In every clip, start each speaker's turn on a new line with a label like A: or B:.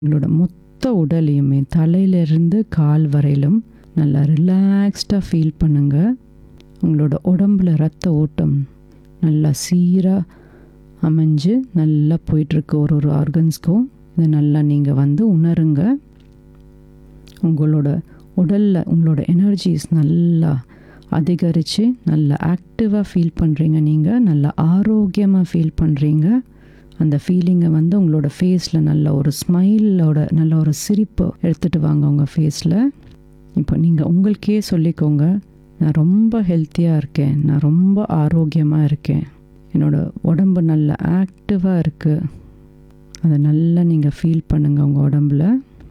A: உங்களோட மொத்த உடலையுமே தலையிலிருந்து கால் வரையிலும் நல்லா ரிலாக்ஸ்டாக ஃபீல் பண்ணுங்க உங்களோட உடம்புல ரத்த ஓட்டம் நல்லா சீராக அமைஞ்சு நல்லா போயிட்டுருக்கு ஒரு ஒரு ஆர்கன்ஸ்க்கும் இதை நல்லா நீங்கள் வந்து உணருங்க உங்களோட உடலில் உங்களோட எனர்ஜிஸ் நல்லா அதிகரித்து நல்லா ஆக்டிவாக ஃபீல் பண்ணுறீங்க நீங்கள் நல்லா ஆரோக்கியமாக ஃபீல் பண்ணுறீங்க அந்த ஃபீலிங்கை வந்து உங்களோட ஃபேஸில் நல்ல ஒரு ஸ்மைலோட நல்ல ஒரு சிரிப்பு எடுத்துகிட்டு வாங்க உங்கள் ஃபேஸில் இப்போ நீங்கள் உங்களுக்கே சொல்லிக்கோங்க நான் ரொம்ப ஹெல்த்தியாக இருக்கேன் நான் ரொம்ப ஆரோக்கியமாக இருக்கேன் என்னோடய உடம்பு நல்ல ஆக்டிவாக இருக்குது அதை நல்லா நீங்கள் ஃபீல் பண்ணுங்கள் உங்கள் உடம்புல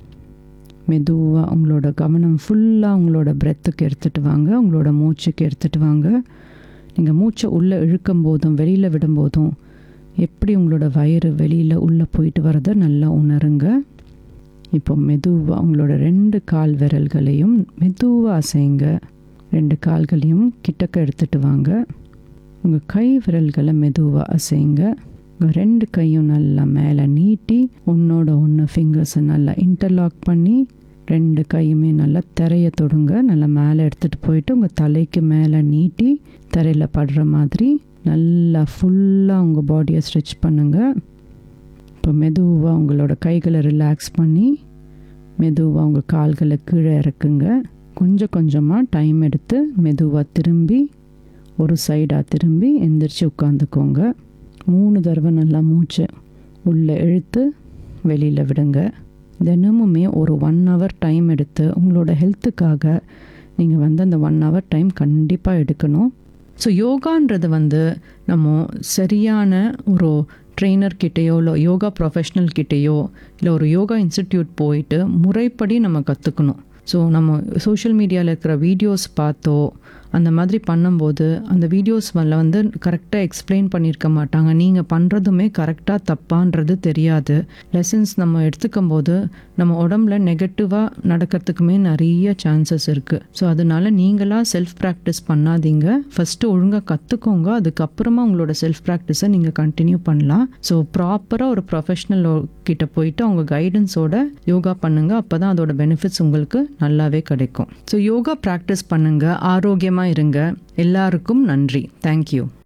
A: மெதுவாக உங்களோட கவனம் ஃபுல்லாக உங்களோட பிரெத்துக்கு எடுத்துகிட்டு வாங்க உங்களோட மூச்சுக்கு எடுத்துகிட்டு வாங்க நீங்கள் மூச்சை உள்ளே இழுக்கும் போதும் வெளியில் விடும்போதும் எப்படி உங்களோட வயிறு வெளியில் உள்ளே போயிட்டு வரதை நல்லா உணருங்க இப்போ மெதுவாக உங்களோட ரெண்டு கால் விரல்களையும் மெதுவாக அசைங்க ரெண்டு கால்களையும் கிட்டக்க எடுத்துகிட்டு வாங்க உங்கள் கை விரல்களை மெதுவாக அசைங்க உங்கள் ரெண்டு கையும் நல்லா மேலே நீட்டி ஒன்றோட ஒன்று ஃபிங்கர்ஸை நல்லா இன்டர்லாக் பண்ணி ரெண்டு கையுமே நல்லா திரைய தொடுங்க நல்லா மேலே எடுத்துகிட்டு போயிட்டு உங்கள் தலைக்கு மேலே நீட்டி தரையில் படுற மாதிரி நல்லா ஃபுல்லாக உங்கள் பாடியை ஸ்ட்ரெச் பண்ணுங்கள் இப்போ மெதுவாக உங்களோட கைகளை ரிலாக்ஸ் பண்ணி மெதுவாக உங்கள் கால்களை கீழே இறக்குங்க கொஞ்சம் கொஞ்சமாக டைம் எடுத்து மெதுவாக திரும்பி ஒரு சைடாக திரும்பி எந்திரிச்சு உட்காந்துக்கோங்க மூணு தடவை நல்லா மூச்சு உள்ளே இழுத்து வெளியில் விடுங்க தினமுமே ஒரு ஒன் ஹவர் டைம் எடுத்து உங்களோட ஹெல்த்துக்காக நீங்கள் வந்து அந்த ஒன் ஹவர் டைம் கண்டிப்பாக எடுக்கணும் ஸோ யோகான்றது வந்து நம்ம சரியான ஒரு ட்ரெயினர் கிட்டேயோ இல்லை யோகா ப்ரொஃபஷ்னல் கிட்டேயோ இல்லை ஒரு யோகா இன்ஸ்டிடியூட் போயிட்டு முறைப்படி நம்ம கற்றுக்கணும் ஸோ நம்ம சோஷியல் மீடியாவில் இருக்கிற வீடியோஸ் பார்த்தோ அந்த மாதிரி பண்ணும்போது அந்த வீடியோஸ் மேலே வந்து கரெக்டாக எக்ஸ்பிளைன் பண்ணியிருக்க மாட்டாங்க நீங்கள் பண்ணுறதுமே கரெக்டாக தப்பான்றது தெரியாது லெசன்ஸ் நம்ம எடுத்துக்கும் போது நம்ம உடம்புல நெகட்டிவாக நடக்கிறதுக்குமே நிறைய சான்சஸ் இருக்குது ஸோ அதனால நீங்களாக செல்ஃப் ப்ராக்டிஸ் பண்ணாதீங்க ஃபஸ்ட்டு ஒழுங்காக கற்றுக்கோங்க அதுக்கப்புறமா உங்களோட செல்ஃப் ப்ராக்டிஸை நீங்கள் கண்டினியூ பண்ணலாம் ஸோ ப்ராப்பராக ஒரு ப்ரொஃபஷ்னல் கிட்ட போயிட்டு அவங்க கைடன்ஸோட யோகா பண்ணுங்கள் அப்போ தான் அதோட பெனிஃபிட்ஸ் உங்களுக்கு நல்லாவே கிடைக்கும் ஸோ யோகா ப்ராக்டிஸ் பண்ணுங்கள் ஆரோக்கியமாக இருங்க எல்லாருக்கும் நன்றி தேங்க்யூ